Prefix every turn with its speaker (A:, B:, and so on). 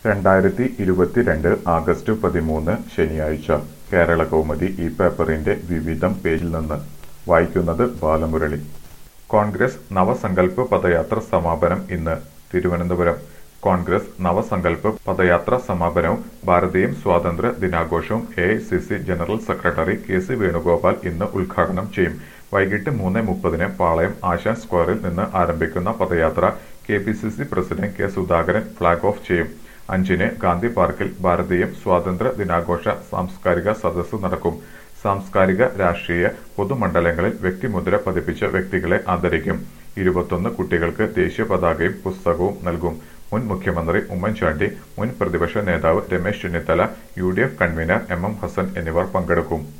A: രണ്ടായിരത്തി ഇരുപത്തിരണ്ട് ആഗസ്റ്റ് പതിമൂന്ന് ശനിയാഴ്ച കേരള കൗമുദി ഈ പേപ്പറിന്റെ വിവിധം പേജിൽ നിന്ന് വായിക്കുന്നത് ബാലമുരളി കോൺഗ്രസ് നവസങ്കല്പ് പദയാത്ര സമാപനം ഇന്ന് തിരുവനന്തപുരം കോൺഗ്രസ് നവസങ്കല്പ് പദയാത്ര സമാപനവും ഭാരതീയം സ്വാതന്ത്ര്യ ദിനാഘോഷവും A general secretary K C Venugopal ഇന്ന് ഉദ്ഘാടനം ചെയ്യും വൈകിട്ട് മൂന്ന് മുപ്പതിന് പാളയം ആശാൻ സ്ക്വയറിൽ നിന്ന് ആരംഭിക്കുന്ന പദയാത്ര K P C C president K Sudhakaran flag off ചെയ്യും അഞ്ചിന് ഗാന്ധി പാർക്കിൽ ഭാരതീയം സ്വാതന്ത്ര്യ ദിനാഘോഷ സാംസ്കാരിക സദസ്സ് നടക്കും സാംസ്കാരിക രാഷ്ട്രീയ പൊതുമണ്ഡലങ്ങളിൽ വ്യക്തിമുദ്ര പതിപ്പിച്ച വ്യക്തികളെ ആദരിക്കും ഇരുപത്തൊന്ന് കുട്ടികൾക്ക് ദേശീയ പതാകയും പുസ്തകവും നൽകും മുൻ മുഖ്യമന്ത്രി ഉമ്മൻചാണ്ടി മുൻ പ്രതിപക്ഷ നേതാവ് Ramesh Chennithala U D F convener M M Hassan എന്നിവർ പങ്കെടുക്കും